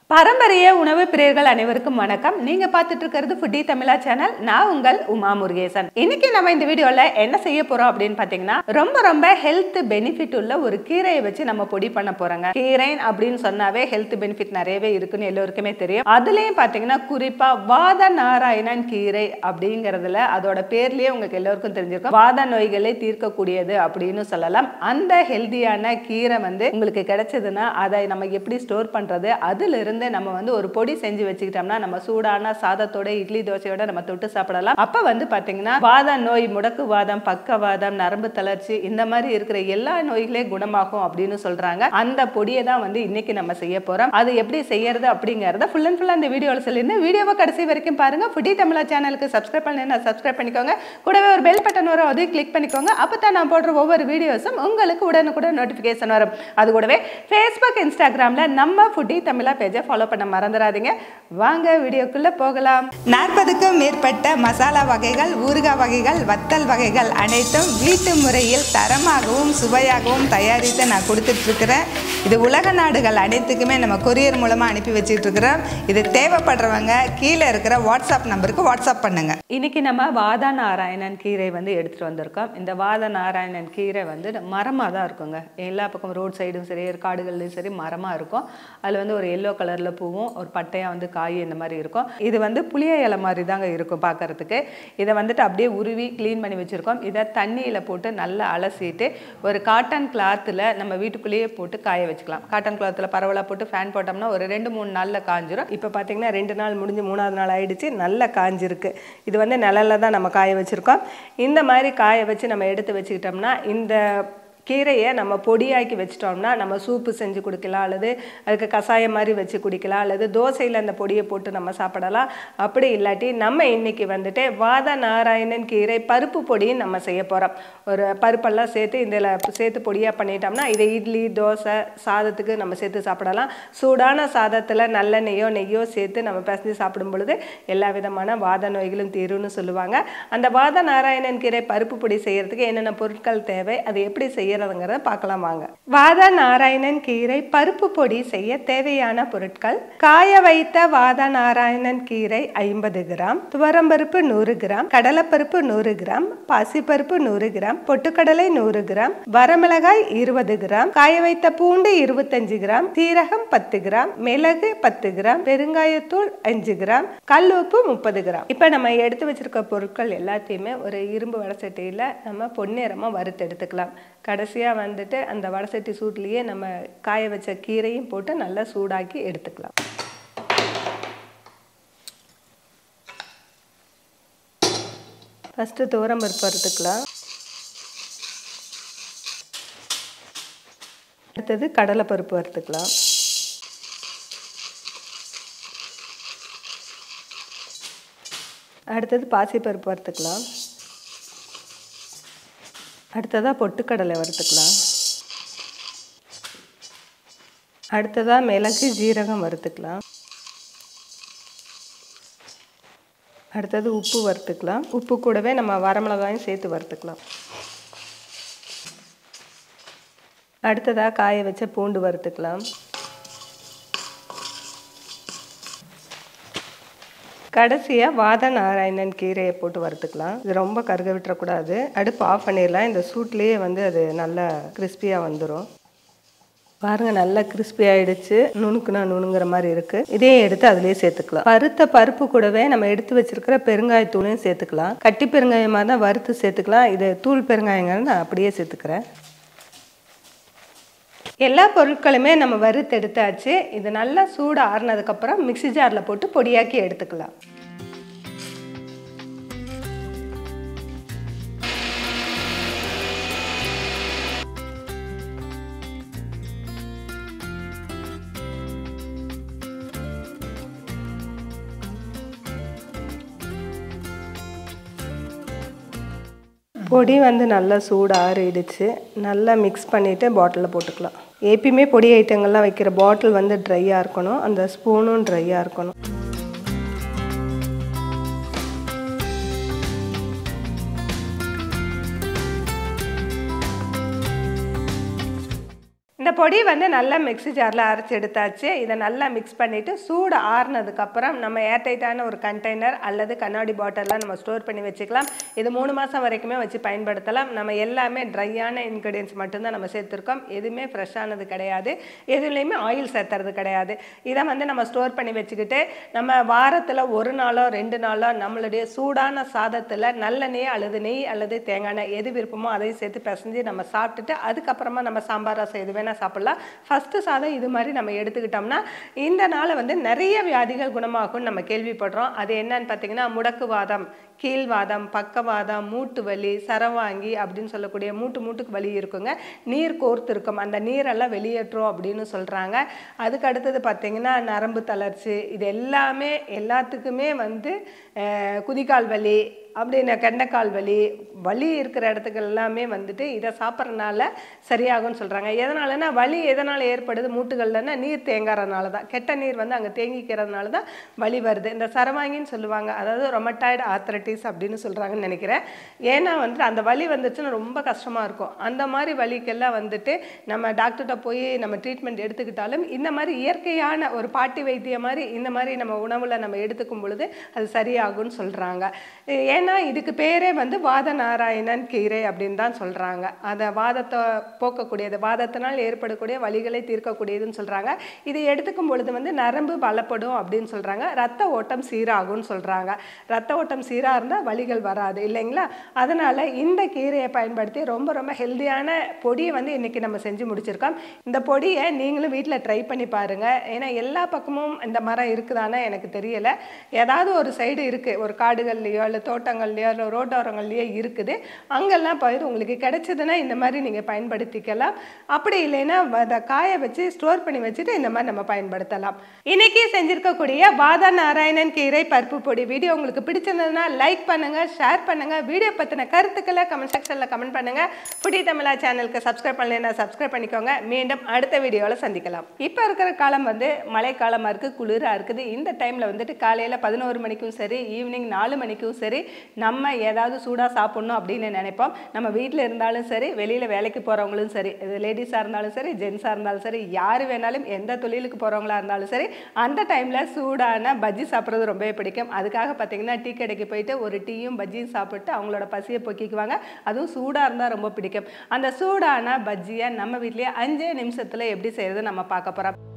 பாரம்பரிய உணவு பிரியர்கள் அனைவருக்கும் வணக்கம் நீங்க பார்த்துட்டு இருக்கிறது ஃபுட்டி தமிழா சேனல் நான் உங்கள் உமா முருகேசன் இன்னைக்கு நம்ம இந்த வீடியோல என்ன செய்ய போறோம் அப்படின்னு பாத்தீங்கன்னா ரொம்ப ரொம்ப ஹெல்த் பெனிஃபிட் உள்ள ஒரு கீரையை வச்சு நம்ம பொடி பண்ண போறோங்க கீரை அப்படின்னு சொன்னாவே ஹெல்த் பெனிஃபிட் நிறையவே இருக்குன்னு எல்லோருக்குமே தெரியும் அதுலயும் பாத்தீங்கன்னா குறிப்பா வாத நாராயணன் கீரை அப்படிங்கறதுல அதோட பேர்லயே உங்களுக்கு எல்லோருக்கும் தெரிஞ்சிருக்கும் வாத நோய்களை தீர்க்கக்கூடியது அப்படின்னு சொல்லலாம் அந்த ஹெல்தியான கீரை வந்து உங்களுக்கு கிடைச்சதுன்னா அதை நம்ம எப்படி ஸ்டோர் பண்றது அதுல இருந்து நம்ம வந்து ஒரு பொடி செஞ்சு வச்சுக்கிட்டோம்னா நம்ம சூடான சாதத்தோட இட்லி தோசையோட நம்ம தொட்டு சாப்பிடலாம் அப்ப வந்து பாத்தீங்கன்னா வாத நோய் முடக்குவாதம் பக்கவாதம் நரம்பு தளர்ச்சி இந்த மாதிரி இருக்கிற எல்லா நோய்களே குணமாகும் அப்படின்னு சொல்றாங்க அந்த பொடியை தான் வந்து இன்னைக்கு நம்ம செய்ய போறோம் அது எப்படி செய்யறது அப்படிங்கறத ஃபுல் அண்ட் ஃபுல்லா இந்த வீடியோவில் சொல்லியிருந்தேன் வீடியோவை கடைசி வரைக்கும் பாருங்க ஃபுட்டி தமிழா சேனலுக்கு சப்ஸ்கிரைப் பண்ணி சப்ஸ்கிரைப் பண்ணிக்கோங்க கூடவே ஒரு பெல் பட்டன் வரும் அதையும் கிளிக் பண்ணிக்கோங்க அப்போ தான் நான் போடுற ஒவ்வொரு வீடியோஸும் உங்களுக்கு உடனுக்குடன் நோட்டிஃபிகேஷன் வரும் அது கூடவே ஃபேஸ்புக் இன்ஸ்டாகிராம்ல நம்ம ஃபுட்டி தமிழா பேஜை ஃபாலோ பண்ண மறந்துடாதீங்க வாங்க வீடியோக்குள்ள போகலாம் நாற்பதுக்கும் மேற்பட்ட மசாலா வகைகள் ஊறுகாய் வகைகள் வத்தல் வகைகள் அனைத்தும் வீட்டு முறையில் தரமாகவும் சுவையாகவும் தயாரித்து நான் கொடுத்துட்ருக்கிறேன் இது உலக நாடுகள் அனைத்துக்குமே நம்ம கொரியர் மூலமாக அனுப்பி வச்சுட்டு இருக்கிறோம் இது தேவைப்படுறவங்க கீழே இருக்கிற வாட்ஸ்அப் நம்பருக்கு வாட்ஸ்அப் பண்ணுங்க இன்னைக்கு நம்ம வாத நாராயணன் கீரை வந்து எடுத்துட்டு வந்திருக்கோம் இந்த வாத நாராயணன் கீரை வந்து மரமாக தான் இருக்குங்க எல்லா பக்கம் ரோட் சைடும் சரி காடுகள்லையும் சரி மரமாக இருக்கும் அதில் வந்து ஒரு எல்லோ கலரில் பூவும் ஒரு பட்டையாக வந்து காய் இந்த மாதிரி இருக்கும் இது வந்து புளிய இலை மாதிரி தாங்க இருக்கும் பார்க்கறதுக்கு இதை வந்துட்டு அப்படியே உருவி க்ளீன் பண்ணி வச்சுருக்கோம் இதை தண்ணியில் போட்டு நல்லா அலசிட்டு ஒரு காட்டன் கிளாத்தில் நம்ம வீட்டுக்குள்ளேயே போட்டு காய வச்சுக்கலாம் காட்டன் கிளாத்தில் பரவலாக போட்டு ஃபேன் போட்டோம்னா ஒரு ரெண்டு மூணு நாளில் காஞ்சிரும் இப்போ பார்த்தீங்கன்னா ரெண்டு நாள் முடிஞ்சு மூணாவது நாள் ஆயிடுச்சு நல்லா காஞ்சிருக்கு இது வந்து நிழல்ல தான் நம்ம காய வச்சுருக்கோம் இந்த மாதிரி காய வச்சு நம்ம எடுத்து வச்சுக்கிட்டோம்னா இந்த கீரையை நம்ம பொடியாக்கி வச்சிட்டோம்னா நம்ம சூப்பு செஞ்சு குடிக்கலாம் அல்லது அதுக்கு கஷாயம் மாதிரி வச்சு குடிக்கலாம் அல்லது தோசையில் அந்த பொடியை போட்டு நம்ம சாப்பிடலாம் அப்படி இல்லாட்டி நம்ம இன்னைக்கு வந்துட்டு வாத நாராயணன் கீரை பருப்பு பொடியும் நம்ம செய்ய போகிறோம் ஒரு பருப்பெல்லாம் சேர்த்து இதில் சேர்த்து பொடியாக பண்ணிட்டோம்னா இதை இட்லி தோசை சாதத்துக்கு நம்ம சேர்த்து சாப்பிடலாம் சூடான சாதத்தில் நல்லெண்ணெய்யோ நெய்யோ சேர்த்து நம்ம பிசைஞ்சு சாப்பிடும் பொழுது எல்லா விதமான வாத நோய்களும் தீரும்னு சொல்லுவாங்க அந்த வாத நாராயணன் கீரை பருப்பு பொடி செய்யறதுக்கு என்னென்ன பொருட்கள் தேவை அது எப்படி செய்யறதுங்கிறத பார்க்கலாம் வாங்க வாத நாராயணன் கீரை பருப்பு பொடி செய்ய தேவையான பொருட்கள் காய வைத்த வாத நாராயணன் கீரை ஐம்பது கிராம் துவரம்பருப்பு நூறு கிராம் கடலைப்பருப்பு நூறு கிராம் பாசிப்பருப்பு நூறு கிராம் பொட்டுக்கடலை நூறு கிராம் வரமிளகாய் இருபது கிராம் காய வைத்த பூண்டு இருபத்தஞ்சு கிராம் சீரகம் பத்து கிராம் மிளகு பத்து கிராம் பெருங்காயத்தூள் அஞ்சு கிராம் கல் உப்பு முப்பது கிராம் இப்போ நம்ம எடுத்து வச்சிருக்க பொருட்கள் எல்லாத்தையுமே ஒரு இரும்பு வடசட்டியில் நம்ம பொன்னிறமாக வறுத்து எடுத்துக்கலாம் கடைசியாக வந்துட்டு அந்த வடசட்டி சூட்லேயே நம்ம காய வச்ச கீரையும் போட்டு நல்லா சூடாக்கி எடுத்துக்கலாம் ஃபஸ்ட்டு துவரம் பருப்பு வறுத்துக்கலாம் அடுத்தது கடலைப்பருப்பு வறுத்துக்கலாம் அடுத்தது பாசிப்பருப்பு வறுத்துக்கலாம் அடுத்ததாக பொட்டுக்கடலை வறுத்துக்கலாம் அடுத்ததாக மிளகு ஜீரகம் வறுத்துக்கலாம் அடுத்தது உப்பு வறுத்துக்கலாம் உப்பு கூடவே நம்ம வரமிளகாயும் சேர்த்து வறுத்துக்கலாம் அடுத்ததாக காய வச்ச பூண்டு வறுத்துக்கலாம் கடைசியாக வாத நாராயணன் கீரையை போட்டு வறுத்துக்கலாம் இது ரொம்ப கருக விட்டுறக்கூடாது அடுப்பு ஆஃப் பண்ணிடலாம் இந்த சூட்லேயே வந்து அது நல்லா கிறிஸ்பியாக வந்துடும் பாருங்க நல்லா கிறிஸ்பி ஆயிடுச்சு நுணுக்குனா நுணுங்குற மாதிரி இருக்கு இதையும் எடுத்து அதுலயே சேர்த்துக்கலாம் பருத்த பருப்பு கூடவே நம்ம எடுத்து வச்சிருக்கிற பெருங்காயத்தூளையும் சேர்த்துக்கலாம் கட்டி பெருங்காயமாக தான் வறுத்து சேர்த்துக்கலாம் இது தூள் பெருங்காயங்கள் நான் அப்படியே சேர்த்துக்கிறேன் எல்லா பொருட்களுமே நம்ம வறுத்து எடுத்தாச்சு இது நல்லா சூடு ஆறுனதுக்கப்புறம் மிக்சி ஜாரில் போட்டு பொடியாக்கி எடுத்துக்கலாம் பொடி வந்து நல்லா சூடு ஆறிடுச்சு நல்லா மிக்ஸ் பண்ணிவிட்டு பாட்டிலில் போட்டுக்கலாம் எப்பயுமே பொடி ஐட்டங்கள்லாம் வைக்கிற பாட்டில் வந்து ட்ரையாக இருக்கணும் அந்த ஸ்பூனும் ட்ரையாக இருக்கணும் இந்த இந்த பொடி வந்து நல்லா மிக்ஸி ஜாரில் அரைச்சி எடுத்தாச்சு இதை நல்லா மிக்ஸ் பண்ணிவிட்டு சூடு ஆறுனதுக்கப்புறம் நம்ம ஏர்டைட்டான ஒரு கண்டெய்னர் அல்லது கண்ணாடி பாட்டிலில் நம்ம ஸ்டோர் பண்ணி வச்சுக்கலாம் இது மூணு மாதம் வரைக்குமே வச்சு பயன்படுத்தலாம் நம்ம எல்லாமே ட்ரையான இன்க்ரீடியன்ஸ் மட்டும்தான் நம்ம சேர்த்துருக்கோம் எதுவுமே ஃப்ரெஷ்ஷானது கிடையாது எதுலேயுமே ஆயில் சேர்த்துறது கிடையாது இதை வந்து நம்ம ஸ்டோர் பண்ணி வச்சுக்கிட்டு நம்ம வாரத்தில் ஒரு நாளோ ரெண்டு நாளோ நம்மளுடைய சூடான சாதத்தில் நல்லெண்ணெய் அல்லது நெய் அல்லது தேங்காய் எண்ணெய் எது விருப்பமோ அதையும் சேர்த்து பிசைஞ்சு நம்ம சாப்பிட்டுட்டு அதுக்கப்புறமா நம்ம சாம்பார் ரசம் எது வேணால் சாப்பிட்லாம் ஃபஸ்ட்டு சாதம் இது மாதிரி நம்ம எடுத்துக்கிட்டோம்னா இந்த நாள் வந்து நிறைய வியாதிகள் குணமாகும்னு நம்ம கேள்விப்படுறோம் அது என்னன்னு பார்த்தீங்கன்னா முடக்குவாதம் கீழ்வாதம் பக்கவாதம் மூட்டு வலி சரவாங்கி அப்படின்னு சொல்லக்கூடிய மூட்டு மூட்டுக்கு வலி இருக்குங்க நீர் கோர்த்து இருக்கும் அந்த நீரெல்லாம் வெளியேற்றும் அப்படின்னு சொல்கிறாங்க அதுக்கு அடுத்தது பார்த்தீங்கன்னா நரம்பு தளர்ச்சி இது எல்லாமே எல்லாத்துக்குமே வந்து அஹ், குதிகால் வலி அப்படின்னு கெண்டைக்கால் வலி வலி இருக்கிற இடத்துக்கு எல்லாமே வந்துட்டு இதை சாப்பிட்றதுனால சரியாகும்னு சொல்கிறாங்க எதனாலனா வலி எதனால் ஏற்படுது மூட்டுகள்லன்னா நீர் தேங்காறதுனால தான் கெட்ட நீர் வந்து அங்கே தேங்கிக்கிறதுனால தான் வலி வருது இந்த சரவாங்கின்னு சொல்லுவாங்க அதாவது ரொமட்டாய்டு ஆத்ரட்டிஸ் அப்படின்னு சொல்கிறாங்கன்னு நினைக்கிறேன் ஏன்னா வந்துட்டு அந்த வலி வந்துச்சுன்னா ரொம்ப கஷ்டமாக இருக்கும் அந்த மாதிரி வலிக்கெல்லாம் வந்துட்டு நம்ம டாக்டர்கிட்ட போய் நம்ம ட்ரீட்மெண்ட் எடுத்துக்கிட்டாலும் இந்த மாதிரி இயற்கையான ஒரு பாட்டி வைத்தியம் மாதிரி இந்த மாதிரி நம்ம உணவில் நம்ம எடுத்துக்கும் பொழுது அது சரியாகும்னு சொல்கிறாங்க ஏன்னா இதுக்கு பேரே வந்து வாத நாராயணன் கீரை அப்படின்னு தான் சொல்கிறாங்க அந்த வாதத்தை போக்கக்கூடியது வாதத்தினால் ஏற்படக்கூடிய வலிகளை தீர்க்கக்கூடியதுன்னு சொல்கிறாங்க இதை எடுத்துக்கும் பொழுது வந்து நரம்பு பலப்படும் அப்படின்னு சொல்கிறாங்க ரத்த ஓட்டம் சீராகும்னு சொல்கிறாங்க ரத்த ஓட்டம் சீராக இருந்தால் வலிகள் வராது இல்லைங்களா அதனால் இந்த கீரையை பயன்படுத்தி ரொம்ப ரொம்ப ஹெல்த்தியான பொடியை வந்து இன்றைக்கி நம்ம செஞ்சு முடிச்சிருக்கோம் இந்த பொடியை நீங்களும் வீட்டில் ட்ரை பண்ணி பாருங்கள் ஏன்னா எல்லா பக்கமும் இந்த மரம் இருக்குதானே எனக்கு தெரியலை ஏதாவது ஒரு சைடு இருக்குது ஒரு காடுகள்லையோ இல்லை தோட்டங்கள்லையோ இல்லை ரோட்டோரங்கள்லையோ இருக்குது அங்கெல்லாம் போயிட்டு உங்களுக்கு கிடைச்சதுன்னா இந்த மாதிரி நீங்கள் பயன்படுத்திக்கலாம் அப்படி இல்லைன்னா அதை காய வச்சு ஸ்டோர் பண்ணி வச்சுட்டு இந்த மாதிரி நம்ம பயன்படுத்தலாம் இன்னைக்கு செஞ்சிருக்கக்கூடிய வாதா நாராயணன் கீரை பருப்பு பொடி வீடியோ உங்களுக்கு பிடிச்சிருந்ததுன்னா லைக் பண்ணுங்க ஷேர் பண்ணுங்க வீடியோ பற்றின கருத்துக்களை கமெண்ட் செக்ஷனில் கமெண்ட் பண்ணுங்க புடி தமிழா சேனலுக்கு சப்ஸ்கிரைப் பண்ணலைன்னா சப்ஸ்கிரைப் பண்ணிக்கோங்க மீண்டும் அடுத்த வீடியோவில் சந்திக்கலாம் இப்போ இருக்கிற காலம் வந்து மழைக்காலமாக இருக்குது குளிராக இருக்குது இந்த டைமில் வந்துட்டு காலையில் பதினோரு மணிக்கும் சரி ஈவினிங் நாலு மணிக்கும் சரி நம்ம ஏதாவது சூடாக சாப்பிட்ணும் அப்படின்னு நினைப்போம் நம்ம வீட்டில் இருந்தாலும் சரி வெளியில் வேலைக்கு போகிறவங்களும் சரி இது லேடிஸாக இருந்தாலும் சரி ஜென்ஸாக இருந்தாலும் சரி யார் வேணாலும் எந்த தொழிலுக்கு போகிறவங்களா இருந்தாலும் சரி அந்த டைமில் சூடான பஜ்ஜி சாப்பிட்றது ரொம்பவே பிடிக்கும் அதுக்காக பார்த்தீங்கன்னா டீ கடைக்கு போயிட்டு ஒரு டீயும் பஜ்ஜியும் சாப்பிட்டு அவங்களோட பசியை போக்கிக்குவாங்க அதுவும் சூடாக இருந்தால் ரொம்ப பிடிக்கும் அந்த சூடான பஜ்ஜியை நம்ம வீட்லேயே அஞ்சே நிமிஷத்தில் எப்படி செய்யறது நம்ம பார்க்க போகிறோம்